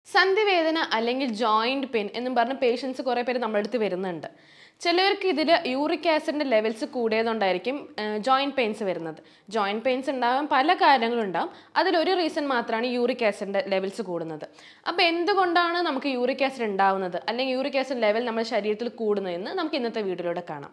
സന്ധിവേദന അല്ലെങ്കിൽ joint pain എന്നും പറഞ്ഞ് പേഷ്യൻസ് കുറേ പേര് നമ്മുടെ അടുത്ത് വരുന്നുണ്ട് ചിലവർക്ക് ഇതിൽ യൂറിക് ആസിഡിൻ്റെ ലെവൽസ് കൂടിയതുകൊണ്ടായിരിക്കും ജോയിന്റ് പെയിൻസ് വരുന്നത് ജോയിന്റ് പെയിൻസ് ഉണ്ടാകാൻ പല കാര്യങ്ങളുണ്ടാവും അതിലൊരു റീസൺ മാത്രമാണ് യൂറിക് ആസിഡിൻ്റെ ലെവൽസ് കൂടുന്നത് അപ്പോൾ എന്തുകൊണ്ടാണ് നമുക്ക് യൂറിക് ആസിഡ് ഉണ്ടാവുന്നത് അല്ലെങ്കിൽ യൂറിക് ആസിഡ് ലെവൽ നമ്മുടെ ശരീരത്തിൽ കൂടുന്നതെന്ന് നമുക്ക് ഇന്നത്തെ വീഡിയോയിലൂടെ കാണാം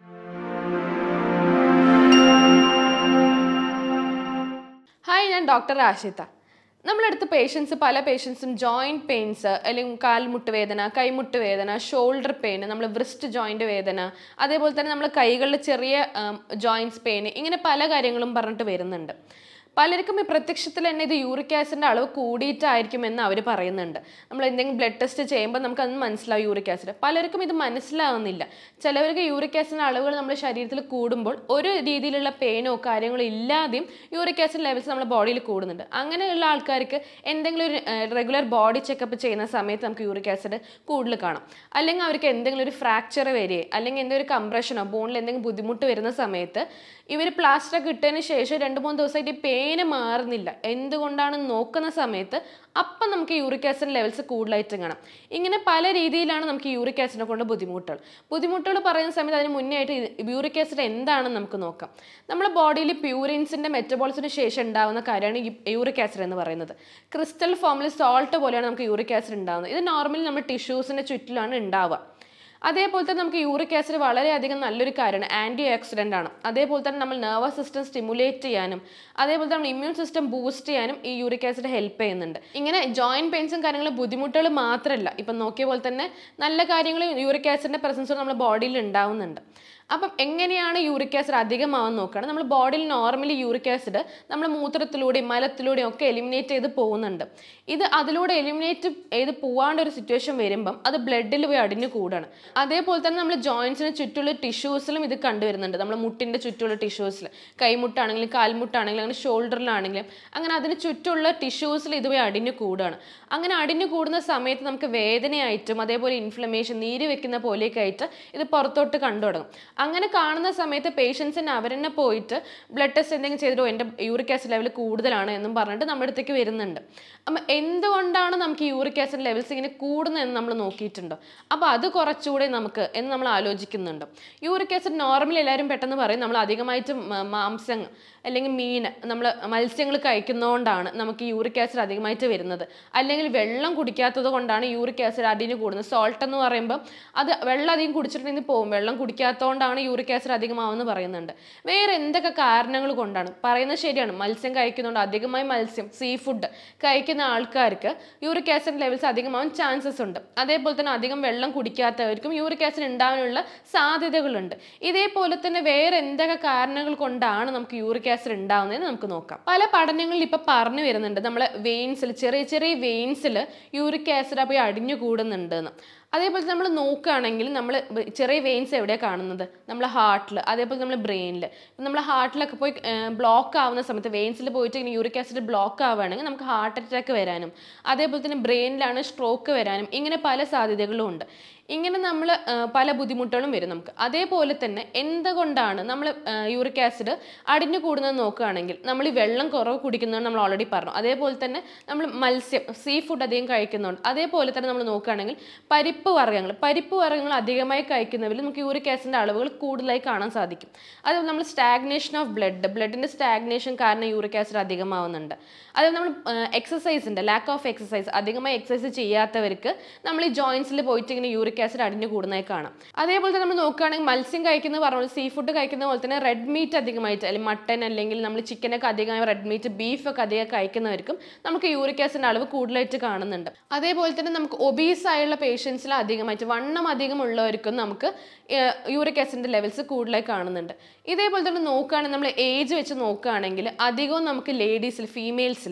ഹായ് ഞാൻ ഡോക്ടർ ആഷിത നമ്മളടുത്ത് പേഷ്യൻസ് പല പേഷ്യൻസും ജോയിൻറ്റ് പെയിൻസ് അല്ലെങ്കിൽ കാൽമുട്ട് വേദന കൈമുട്ട് വേദന ഷോൾഡർ പെയിൻ നമ്മൾ വ്രിസ്റ്റ് ജോയിൻ്റ് വേദന അതേപോലെ തന്നെ നമ്മൾ കൈകളിൽ ചെറിയ ജോയിൻറ്റ്സ് പെയിൻ ഇങ്ങനെ പല കാര്യങ്ങളും പറഞ്ഞിട്ട് വരുന്നുണ്ട് പലർക്കും ഈ പ്രത്യക്ഷത്തിൽ തന്നെ ഇത് യൂറിക് ആസിഡിൻ്റെ അളവ് കൂടിയിട്ടായിരിക്കും എന്ന് അവർ പറയുന്നുണ്ട് നമ്മൾ എന്തെങ്കിലും ബ്ലഡ് ടെസ്റ്റ് ചെയ്യുമ്പോൾ നമുക്ക് അത് മനസ്സിലാവും യൂറിക് ആസിഡ് പലർക്കും ഇത് മനസ്സിലാവുന്നില്ല ചിലവർക്ക് യൂറിക് ആസിഡിൻ്റെ അളവുകൾ നമ്മുടെ ശരീരത്തിൽ കൂടുമ്പോൾ ഒരു രീതിയിലുള്ള പെയിനോ കാര്യങ്ങളോ ഇല്ലാതെയും യൂറിക് ആസിഡ് ലെവൽസ് നമ്മുടെ ബോഡിയിൽ കൂടുന്നുണ്ട് അങ്ങനെയുള്ള ആൾക്കാർക്ക് എന്തെങ്കിലും ഒരു റെഗുലർ ബോഡി ചെക്കപ്പ് ചെയ്യുന്ന സമയത്ത് നമുക്ക് യൂറിക് ആസിഡ് കൂടുതൽ കാണാം അല്ലെങ്കിൽ അവർക്ക് എന്തെങ്കിലും ഒരു ഫ്രാക്ചർ വരികയോ അല്ലെങ്കിൽ എന്തെങ്കിലും ഒരു കംപ്രഷനോ ബോണിൽ എന്തെങ്കിലും ബുദ്ധിമുട്ട് വരുന്ന സമയത്ത് ഇവർ പ്ലാസ്റ്റർ ഒക്കെ ഇട്ടതിന് ശേഷം രണ്ട് മൂന്ന് ദിവസമായിട്ട് ഈ പെയിന് മാറുന്നില്ല എന്തുകൊണ്ടാണെന്ന് നോക്കുന്ന സമയത്ത് അപ്പം നമുക്ക് യൂറിക് ആസിഡ് ലെവൽസ് കൂടുതലായിട്ട് കാണാം ഇങ്ങനെ പല രീതിയിലാണ് നമുക്ക് യൂറിക് ആസിഡിനെ കൊണ്ട് ബുദ്ധിമുട്ടുകൾ ബുദ്ധിമുട്ടുകൾ പറയുന്ന സമയത്ത് അതിന് മുന്നേ ആയിട്ട് യൂറിക് ആസിഡ് എന്താണെന്ന് നമുക്ക് നോക്കാം നമ്മുടെ ബോഡിയിൽ പ്യൂരിൻസിൻ്റെ മെറ്റബോൾസിന് ശേഷം ഉണ്ടാകുന്ന കാര്യമാണ് ഈ യൂറിക് ആസിഡ് എന്ന് പറയുന്നത് ക്രിസ്റ്റൽ ഫോമിൽ സോൾട്ട് പോലെയാണ് നമുക്ക് യൂറിക് ആസിഡ് ഉണ്ടാകുന്നത് ഇത് നോർമലി നമ്മുടെ ടിഷ്യൂസിൻ്റെ ചുറ്റിലാണ് ഉണ്ടാവുക അതേപോലെ തന്നെ നമുക്ക് യൂറിക് ആസിഡ് വളരെയധികം നല്ലൊരു കാര്യമാണ് ആൻറ്റി ഓക്സിഡൻ്റ് ആണ് അതേപോലെ തന്നെ നമ്മൾ നെർവസ് സിസ്റ്റം സ്റ്റിമുലേറ്റ് ചെയ്യാനും അതേപോലെ തന്നെ ഇമ്മ്യൂൺ സിസ്റ്റം ബൂസ്റ്റ് ചെയ്യാനും ഈ യൂറിക് ആസിഡ് ഹെൽപ്പ് ചെയ്യുന്നുണ്ട് ഇങ്ങനെ ജോയിൻറ്റ് പെയിൻസും കാര്യങ്ങളും ബുദ്ധിമുട്ടുകൾ മാത്രമല്ല ഇപ്പം നോക്കിയ പോലെ തന്നെ നല്ല കാര്യങ്ങളും യൂറിക് ആസിഡിൻ്റെ പ്രസൻസ് നമ്മുടെ ബോഡിയിൽ ഉണ്ടാവുന്നുണ്ട് അപ്പം എങ്ങനെയാണ് യൂറിക് ആസിഡ് അധികമാവാൻ നോക്കുകയാണ് നമ്മൾ ബോഡിയിൽ നോർമലി യൂറിക് ആസിഡ് നമ്മൾ മൂത്രത്തിലൂടെയും മലത്തിലൂടെയും ഒക്കെ എലിമിനേറ്റ് ചെയ്ത് പോകുന്നുണ്ട് ഇത് അതിലൂടെ എലിമിനേറ്റ് ചെയ്ത് പോവാണ്ട് ഒരു സിറ്റുവേഷൻ വരുമ്പം അത് ബ്ലഡിൽ പോയി അടിഞ്ഞു കൂടാണ് അതേപോലെ തന്നെ നമ്മൾ ജോയിൻസിന് ചുറ്റുള്ള ടിഷ്യൂസിലും ഇത് കണ്ടുവരുന്നുണ്ട് നമ്മൾ മുട്ടിൻ്റെ ചുറ്റുള്ള ടിഷ്യൂസിൽ കൈമുട്ടാണെങ്കിലും കാൽമുട്ടാണെങ്കിലും അങ്ങനെ ഷോൾഡറിലാണെങ്കിലും അങ്ങനെ അതിന് ചുറ്റുള്ള ടിഷ്യൂസിൽ ഇത് പോയി അടിഞ്ഞു കൂടുകയാണ് അങ്ങനെ അടിഞ്ഞു കൂടുന്ന സമയത്ത് നമുക്ക് വേദനയായിട്ടും അതേപോലെ ഇൻഫ്ലമേഷൻ നീര് വെക്കുന്ന പോലെയൊക്കെ ആയിട്ട് ഇത് പുറത്തോട്ട് കണ്ടു തുടങ്ങും അങ്ങനെ കാണുന്ന സമയത്ത് പേഷ്യൻസിന് അവരെന്നെ പോയിട്ട് ബ്ലഡ് ടെസ്റ്റ് എന്തെങ്കിലും ചെയ്തിട്ടോ എൻ്റെ യൂറിക് ആസിഡ് ലെവൽ കൂടുതലാണ് എന്നും പറഞ്ഞിട്ട് നമ്മുടെ അടുത്തേക്ക് വരുന്നുണ്ട് അപ്പം എന്തുകൊണ്ടാണ് നമുക്ക് യൂറിക് ആസിഡ് ലെവൽസ് ഇങ്ങനെ കൂടുന്നതെന്ന് നമ്മൾ നോക്കിയിട്ടുണ്ടോ അപ്പോൾ അത് കുറച്ചുകൂടെ നമുക്ക് എന്ന് നമ്മൾ ആലോചിക്കുന്നുണ്ട് യൂറിക് ആസിഡ് നോർമലി എല്ലാവരും പെട്ടെന്ന് പറയും നമ്മൾ അധികമായിട്ട് മാംസം അല്ലെങ്കിൽ മീൻ നമ്മൾ മത്സ്യങ്ങൾ കഴിക്കുന്നതുകൊണ്ടാണ് നമുക്ക് യൂറിക് ആസിഡ് അധികമായിട്ട് വരുന്നത് അല്ലെങ്കിൽ വെള്ളം കുടിക്കാത്തത് കൊണ്ടാണ് യൂറിക് ആസിഡ് അടിഞ്ഞു കൂടുന്നത് സോൾട്ട് എന്ന് പറയുമ്പോൾ അത് വെള്ളം അധികം കുടിച്ചിട്ടുണ്ടെങ്കിൽ പോകും വെള്ളം കുടിക്കാത്തതുകൊണ്ടാണ് യൂറിക് ആസിഡ് അധികമാവെന്ന് പറയുന്നുണ്ട് വേറെ എന്തൊക്കെ കാരണങ്ങൾ കൊണ്ടാണ് പറയുന്നത് ശരിയാണ് മത്സ്യം കഴിക്കുന്നതുകൊണ്ട് അധികമായി മത്സ്യം സീ ഫുഡ് കഴിക്കുന്ന ആൾക്കാർക്ക് യൂറിക് ആസിഡ് ലെവൽസ് അധികമാവാൻ ചാൻസസ് ഉണ്ട് അതേപോലെ തന്നെ അധികം വെള്ളം കുടിക്കാത്തവർക്കും യൂറിക് ആസിഡ് ഉണ്ടാവാനുള്ള സാധ്യതകളുണ്ട് ഇതേപോലെ തന്നെ വേറെ എന്തൊക്കെ കാരണങ്ങൾ കൊണ്ടാണ് നമുക്ക് യൂറിക് ആസിഡ് ഉണ്ടാവുന്നതെന്ന് നമുക്ക് നോക്കാം പല പഠനങ്ങളിൽ ഇപ്പൊ പറഞ്ഞു വരുന്നുണ്ട് നമ്മളെ വെയിൻസിൽ ചെറിയ ചെറിയ വെയിൻസിൽ യൂറിക് ആസിഡ് പോയി അടിഞ്ഞു കൂടുന്നുണ്ട് എന്ന് അതേപോലെ നമ്മൾ നോക്കുകയാണെങ്കിൽ നമ്മൾ ചെറിയ വെയിൻസ് എവിടെയാണ് കാണുന്നത് നമ്മൾ ഹാർട്ടിൽ അതേപോലെ നമ്മൾ ബ്രെയിനിൽ നമ്മൾ ഹാർട്ടിലൊക്കെ പോയി ബ്ലോക്ക് ആവുന്ന സമയത്ത് വെയിൻസിൽ പോയിട്ട് ഇങ്ങനെ യൂറിക് ആസിഡ് ബ്ലോക്ക് ആവുകയാണെങ്കിൽ നമുക്ക് ഹാർട്ട് അറ്റാക്ക് വരാനും അതേപോലെ തന്നെ ബ്രെയിനിലാണ് സ്ട്രോക്ക് വരാനും ഇങ്ങനെ പല സാധ്യതകളും ഉണ്ട് ഇങ്ങനെ നമ്മൾ പല ബുദ്ധിമുട്ടുകളും വരും നമുക്ക് അതേപോലെ തന്നെ എന്തുകൊണ്ടാണ് നമ്മൾ യൂറിക് ആസിഡ് അടിഞ്ഞു കൂടുന്നത് നോക്കുകയാണെങ്കിൽ നമ്മൾ ഈ വെള്ളം കുറവ് കുടിക്കുന്നതാണ് നമ്മൾ ഓൾറെഡി പറഞ്ഞു അതേപോലെ തന്നെ നമ്മൾ മത്സ്യം സീ ഫുഡ് അധികം കഴിക്കുന്നുണ്ട് അതേപോലെ തന്നെ നമ്മൾ നോക്കുകയാണെങ്കിൽ പരിപ്പ് വർഗ്ഗങ്ങൾ പരിപ്പ് വർഗ്ഗങ്ങൾ അധികമായി കഴിക്കുന്നവരിൽ നമുക്ക് യൂറിക് ആസിഡിൻ്റെ അളവുകൾ കൂടുതലായി കാണാൻ സാധിക്കും അതുപോലെ നമ്മൾ സ്റ്റാഗ്നേഷൻ ഓഫ് ബ്ലഡ് ബ്ലഡിൻ്റെ സ്റ്റാഗ്നേഷൻ കാരണം യൂറിക് ആസിഡ് അധികമാവുന്നുണ്ട് അതുപോലെ നമ്മൾ എക്സസൈസിൻ്റെ ലാക്ക് ഓഫ് എക്സസൈസ് അധികമായി എക്സസൈസ് ചെയ്യാത്തവർക്ക് നമ്മൾ ഈ ജോയിൻസിൽ പോയിട്ട് ഇങ്ങനെ യൂറിക് ആസിഡ് അടിഞ്ഞു കൂടുന്നതായി കാണാം അതേപോലെ തന്നെ നമ്മൾ നോക്കുകയാണെങ്കിൽ മത്സ്യം കഴിക്കുന്നത് പറഞ്ഞ സീ ഫുഡ് കഴിക്കുന്ന പോലെ തന്നെ റെഡ് മീറ്റ് അധികമായിട്ട് അല്ലെങ്കിൽ മട്ടൻ അല്ലെങ്കിൽ നമ്മൾ ചിക്കനൊക്കെ അധികമായി റെഡ് മീറ്റ് ബീഫൊക്കെ അധികം കഴിക്കുന്നവർക്കും നമുക്ക് യൂറിക് ആസിഡിൻ്റെ അളവ് കൂടുതലായിട്ട് കാണുന്നുണ്ട് അതേപോലെ തന്നെ നമുക്ക് ഒബീസ് ആയുള്ള പേഷ്യൻസിൽ അധികമായിട്ട് വണ്ണം അധികം ഉള്ളവർക്കും നമുക്ക് യൂറിക് ആസിഡിൻ്റെ ലെവൽസ് കൂടുതലായി കാണുന്നുണ്ട് ഇതേപോലെ തന്നെ നോക്കുകയാണെങ്കിൽ നമ്മൾ ഏജ് വെച്ച് നോക്കുകയാണെങ്കിൽ അധികവും നമുക്ക് ലേഡീസിൽ ഫീമെയിൽസിൽ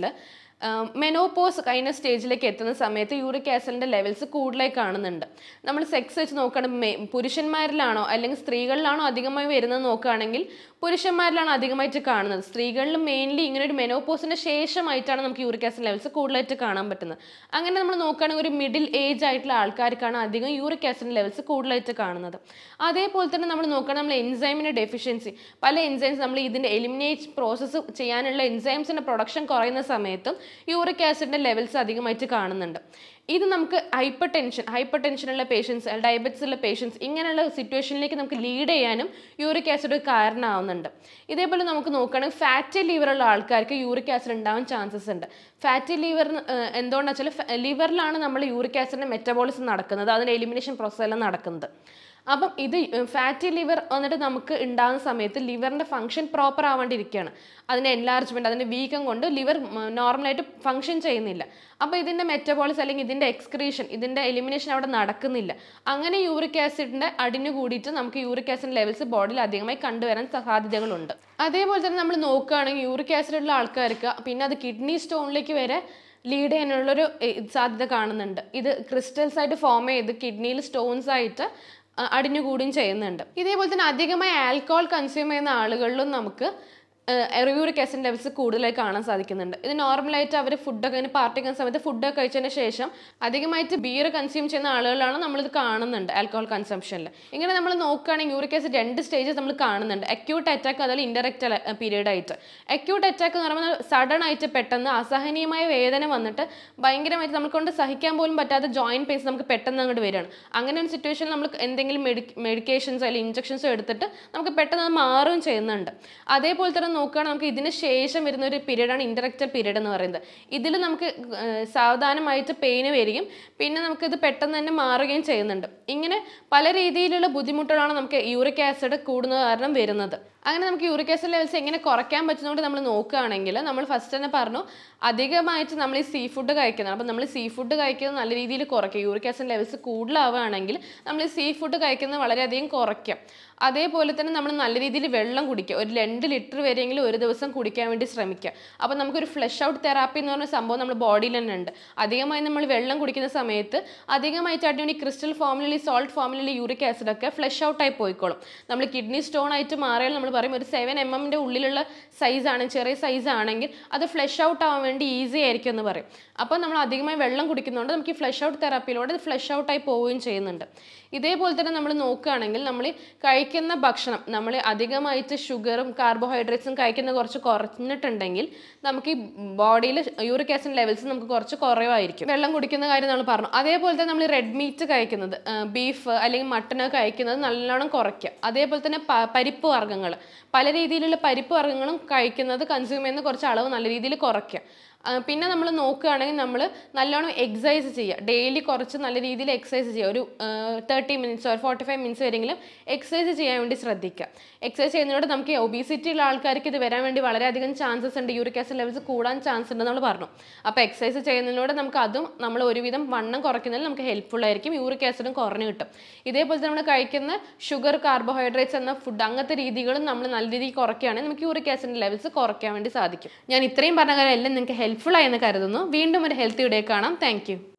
മെനോപോസ് കഴിഞ്ഞ സ്റ്റേജിലേക്ക് എത്തുന്ന സമയത്ത് യൂറിക് ആസിഡിൻ്റെ ലെവൽസ് കൂടുതലായി കാണുന്നുണ്ട് നമ്മൾ സെക്സ് വെച്ച് നോക്കുകയാണെങ്കിൽ പുരുഷന്മാരിലാണോ അല്ലെങ്കിൽ സ്ത്രീകളിലാണോ അധികമായി വരുന്നത് നോക്കുകയാണെങ്കിൽ പുരുഷന്മാരിലാണ് അധികമായിട്ട് കാണുന്നത് സ്ത്രീകളിൽ മെയിൻലി ഇങ്ങനെ ഒരു മെനോപോസിന് ശേഷമായിട്ടാണ് നമുക്ക് യൂറിക് ആസിഡ് ലെവൽസ് കൂടുതലായിട്ട് കാണാൻ പറ്റുന്നത് അങ്ങനെ നമ്മൾ നോക്കുകയാണെങ്കിൽ ഒരു മിഡിൽ ഏജ് ആയിട്ടുള്ള ആൾക്കാർക്കാണ് അധികം യൂറിക് ആസിഡ് ലെവൽസ് കൂടുതലായിട്ട് കാണുന്നത് അതേപോലെ തന്നെ നമ്മൾ നോക്കുകയാണെങ്കിൽ നമ്മൾ എൻസൈമിൻ്റെ ഡെഫിഷ്യൻസി പല എൻസൈംസ് നമ്മൾ ഇതിൻ്റെ എലിമിനേറ്റ് പ്രോസസ്സ് ചെയ്യാനുള്ള എൻസൈംസിൻ്റെ പ്രൊഡക്ഷൻ കുറയുന്ന സമയത്തും യൂറിക് ആസിഡിൻ്റെ ലെവൽസ് അധികമായിട്ട് കാണുന്നുണ്ട് ഇത് നമുക്ക് ഹൈപ്പർ ടെൻഷൻ ഹൈപ്പർ ടെൻഷനുള്ള പേഷ്യൻസ് ഡയബറ്റിസ് ഉള്ള പേഷ്യൻസ് ഇങ്ങനെയുള്ള സിറ്റുവേഷനിലേക്ക് നമുക്ക് ലീഡ് ചെയ്യാനും യൂറിക് ആസിഡ് കാരണമാവുന്നുണ്ട് ഇതേപോലെ നമുക്ക് നോക്കുകയാണെങ്കിൽ ഫാറ്റി ലിവർ ഉള്ള ആൾക്കാർക്ക് യൂറിക് ആസിഡ് ഉണ്ടാവാൻ ചാൻസസ് ഉണ്ട് ഫാറ്റി ലിവർ എന്തുകൊണ്ടാണെന്ന് വെച്ചാൽ ലിവറിലാണ് നമ്മൾ യൂറിക് ആസിഡിൻ്റെ മെറ്റബോളിസം നടക്കുന്നത് അതിൻ്റെ എലിമിനേഷൻ പ്രോസസ് എല്ലാം നടക്കുന്നത് അപ്പം ഇത് ഫാറ്റി ലിവർ വന്നിട്ട് നമുക്ക് ഉണ്ടാകുന്ന സമയത്ത് ലിവറിൻ്റെ ഫംഗ്ഷൻ പ്രോപ്പർ ആവാണ്ടിരിക്കുകയാണ് അതിൻ്റെ എൻലാർജ്മെൻറ്റ് അതിൻ്റെ വീക്കം കൊണ്ട് ലിവർ നോർമലായിട്ട് ഫംഗ്ഷൻ ചെയ്യുന്നില്ല അപ്പോൾ ഇതിൻ്റെ മെറ്റബോളിസ് അല്ലെങ്കിൽ ഇതിൻ്റെ എക്സ്ക്രീഷൻ ഇതിൻ്റെ എലിമിനേഷൻ അവിടെ നടക്കുന്നില്ല അങ്ങനെ യൂറിക് ആസിഡിൻ്റെ അടിഞ്ഞു കൂടിയിട്ട് നമുക്ക് യൂറിക് ആസിഡ് ലെവൽസ് ബോഡിയിൽ അധികമായി കണ്ടുവരാൻ സാധ്യതകളുണ്ട് അതേപോലെ തന്നെ നമ്മൾ നോക്കുകയാണെങ്കിൽ യൂറിക് ആസിഡ് ഉള്ള ആൾക്കാർക്ക് പിന്നെ അത് കിഡ്നി സ്റ്റോണിലേക്ക് വരെ ലീഡ് ചെയ്യാനുള്ളൊരു ഏഹ്, സാധ്യത കാണുന്നുണ്ട് ഇത് ക്രിസ്റ്റൽസ് ആയിട്ട് ഫോം ചെയ്ത് കിഡ്നിയിൽ സ്റ്റോൺസ് ആയിട്ട് അ- അടിഞ്ഞുകൂടുകയും ചെയ്യുന്നുണ്ട് ഇതേപോലെ തന്നെ അധികമായി ആൽക്കഹോൾ കൺസ്യൂം ചെയ്യുന്ന ആളുകളിലും നമുക്ക് യൂറിക് ആസിഡ് ലെവൽസ് കൂടുതലായി കാണാൻ സാധിക്കുന്നുണ്ട് ഇത് നോർമലായിട്ട് അവർ ഫുഡൊക്കെ ഇങ്ങനെ പാർട്ടി കഴിക്കുന്ന സമയത്ത് ഫുഡൊക്കെ കഴിച്ചതിന് ശേഷം അധികമായിട്ട് ബിയർ കൺസ്യൂം ചെയ്യുന്ന ആളുകളാണ് നമ്മളിത് കാണുന്നുണ്ട് ആൽക്കഹോൾ കൺസംഷനിൽ ഇങ്ങനെ നമ്മൾ നോക്കുകയാണെങ്കിൽ യൂറിക് ആസിഡ് രണ്ട് സ്റ്റേജസ് നമ്മൾ കാണുന്നുണ്ട് അക്യൂട്ട് അറ്റാക്ക് അതിൽ ഇൻഡയറക്റ്റ് പീരീഡ് ആയിട്ട് അക്യൂട്ട് അറ്റാക്ക് എന്ന് പറയുമ്പോൾ സഡൻ ആയിട്ട് പെട്ടെന്ന് അസഹനീയമായ വേദന വന്നിട്ട് ഭയങ്കരമായിട്ട് നമുക്കൊണ്ട് സഹിക്കാൻ പോലും പറ്റാത്ത ജോയിന്റ് പെയിൻസ് നമുക്ക് പെട്ടെന്ന് അങ്ങോട്ട് വരികയാണ് അങ്ങനെ ഒരു സിറ്റുവേഷനിൽ നമ്മൾ എന്തെങ്കിലും മെഡി മെഡിക്കേഷൻസോ അല്ലെങ്കിൽ ഇഞ്ചക്ഷൻസോ എടുത്തിട്ട് നമുക്ക് പെട്ടെന്ന് അത് മാറുകയും ചെയ്യുന്നുണ്ട് അതേപോലെ തന്നെ നോക്കുകയാണെങ്കിൽ നമുക്ക് ഇതിന് ശേഷം വരുന്ന ഒരു പീരീഡാണ് ഇൻഡയറക്റ്റ് പീരീഡ് എന്ന് പറയുന്നത് ഇതിൽ നമുക്ക് ഏഹ്, സാവധാനമായിട്ട് പെയിന് വരികയും പിന്നെ നമുക്കിത് പെട്ടെന്ന് തന്നെ മാറുകയും ചെയ്യുന്നുണ്ട് ഇങ്ങനെ പല രീതിയിലുള്ള ബുദ്ധിമുട്ടുകളാണ് നമുക്ക് യൂറിക് ആസിഡ് കൂടുന്നത് കാരണം വരുന്നത് അങ്ങനെ നമുക്ക് യൂറിക് ആസിഡ് ലെവൽസ് എങ്ങനെ കുറയ്ക്കാൻ പറ്റുന്നതുകൊണ്ട് നമ്മൾ നോക്കുകയാണെങ്കിൽ നമ്മൾ ഫസ്റ്റ് തന്നെ പറഞ്ഞു അധികമായിട്ട് നമ്മൾ ഈ സീ ഫുഡ് കഴിക്കുന്നത് അപ്പോൾ നമ്മൾ സീ ഫുഡ് കഴിക്കുന്നത് നല്ല രീതിയിൽ കുറയ്ക്കുക യൂറിക് ആസിഡ് ലെവൽസ് കൂടുതലാവുകയാണെങ്കിൽ നമ്മൾ ഈ സീ ഫുഡ് കഴിക്കുന്നത് വളരെയധികം കുറയ്ക്കാം അതേപോലെ തന്നെ നമ്മൾ നല്ല രീതിയിൽ വെള്ളം കുടിക്കുക ഒരു രണ്ട് ലിറ്റർ വരെയെങ്കിലും ഒരു ദിവസം കുടിക്കാൻ വേണ്ടി ശ്രമിക്കുക അപ്പോൾ നമുക്കൊരു ഫ്ലഷ് ഔട്ട് തെറാപ്പി എന്ന് പറഞ്ഞ സംഭവം നമ്മുടെ ബോഡിയിൽ തന്നെ ഉണ്ട് അധികമായി നമ്മൾ വെള്ളം കുടിക്കുന്ന സമയത്ത് അധികമായിട്ട് അടിപൊളി ക്രിസ്റ്റൽ ഫോമിലുള്ള സോൾട്ട് ഫോമിലുള്ള യൂറിക് ആസിഡ് ഒക്കെ ഫ്ലഷ് ഔട്ടായി പോയിക്കോളും നമ്മൾ കിഡ്നി സ്റ്റോൺ ആയിട്ട് മാറിയാൽ നമ്മൾ പറയും ഒരു സെവൻ എം എമ്മിൻ്റെ ഉള്ളിലുള്ള സൈസാണ് ചെറിയ സൈസ് ആണെങ്കിൽ അത് ഫ്ലഷ് ഔട്ട് ആവാൻ വേണ്ടി ഈസി ആയിരിക്കും എന്ന് പറയും അപ്പോൾ നമ്മൾ അധികമായി വെള്ളം കുടിക്കുന്നതുകൊണ്ട് നമുക്ക് ഈ ഫ്ലഷ് ഔട്ട് തെറാപ്പിയിലൂടെ ഇത് ഫ്ലഷ് ഔട്ടായി പോവുകയും ചെയ്യുന്നുണ്ട് ഇതേപോലെ തന്നെ നമ്മൾ നോക്കുകയാണെങ്കിൽ നമ്മൾ കഴിക്കുന്ന ഭക്ഷണം നമ്മൾ അധികമായിട്ട് ഷുഗറും കാർബോഹൈഡ്രേറ്റ്സും കഴിക്കുന്ന കുറച്ച് കുറഞ്ഞിട്ടുണ്ടെങ്കിൽ നമുക്ക് ഈ ബോഡിയിൽ യൂറിക് ആസിഡ് ലെവൽസ് നമുക്ക് കുറച്ച് കുറവായിരിക്കും വെള്ളം കുടിക്കുന്ന കാര്യം നമ്മൾ പറഞ്ഞു അതേപോലെ തന്നെ നമ്മൾ റെഡ് മീറ്റ് കഴിക്കുന്നത് ബീഫ് അല്ലെങ്കിൽ മട്ടനൊക്കെ കഴിക്കുന്നത് നല്ലോണം കുറയ്ക്കുക അതേപോലെ തന്നെ പ- പരിപ്പ് വർഗ്ഗങ്ങൾ പല രീതിയിലുള്ള പരിപ്പ് വർഗ്ഗങ്ങളും കഴിക്കുന്നത് കൺസ്യൂം ചെയ്യുന്ന കുറച്ച് അളവ് നല്ല രീതിയിൽ കുറയ്ക്കുക ആ, പിന്നെ നമ്മൾ നോക്കുകയാണെങ്കിൽ നമ്മൾ നല്ലോണം എക്സസൈസ് ചെയ്യുക ഡെയിലി കുറച്ച് നല്ല രീതിയിൽ എക്സസൈസ് ചെയ്യുക ഒരു തേർട്ടി മിനിറ്റ്സ് ഒരു ഫോർട്ടി ഫൈവ് മിനിറ്റ്സ് വരെയെങ്കിലും എക്സസൈസ് ചെയ്യാൻ വേണ്ടി ശ്രദ്ധിക്കുക എക്സസൈസ് ചെയ്യുന്നതോടെ നമുക്ക് ഒബീസിറ്റി ഉള്ള ആൾക്കാർക്ക് ഇത് വരാൻ വേണ്ടി വളരെയധികം ചാൻസസ് ഉണ്ട് യൂറിക് ആസിഡ് ലെവൽസ് കൂടാൻ ചാൻസ് ഉണ്ട് നമ്മൾ പറഞ്ഞു അപ്പോൾ എക്സസൈസ് ചെയ്യുന്നതിലൂടെ നമുക്ക് അതും നമ്മൾ ഒരുവിധം വണ്ണം കുറയ്ക്കുന്നതിൽ നമുക്ക് ഹെൽപ്ഫുൾ ആയിരിക്കും യൂറിക് ആസിഡും കുറഞ്ഞു കിട്ടും ഇതേപോലെ നമ്മൾ കഴിക്കുന്ന ഷുഗർ കാർബോഹൈഡ്രേറ്റ്സ് എന്ന ഫുഡ് അങ്ങനത്തെ രീതികളും നമ്മൾ നല്ല രീതിയിൽ കുറയ്ക്കുകയാണെങ്കിൽ നമുക്ക് യൂറിക് ആസിഡ് ലെവൽസ് കുറയ്ക്കാൻ വേണ്ടി സാധിക്കും ഞാൻ ഇത്രയും പറഞ്ഞ കാര്യം എല്ലാം നിങ്ങൾക്ക് ഹെൽപ്ഫുൾ ആയെന്ന് കരുതുന്നു വീണ്ടും ഒരു ഹെൽത്തി ഡേ കാണാം താങ്ക്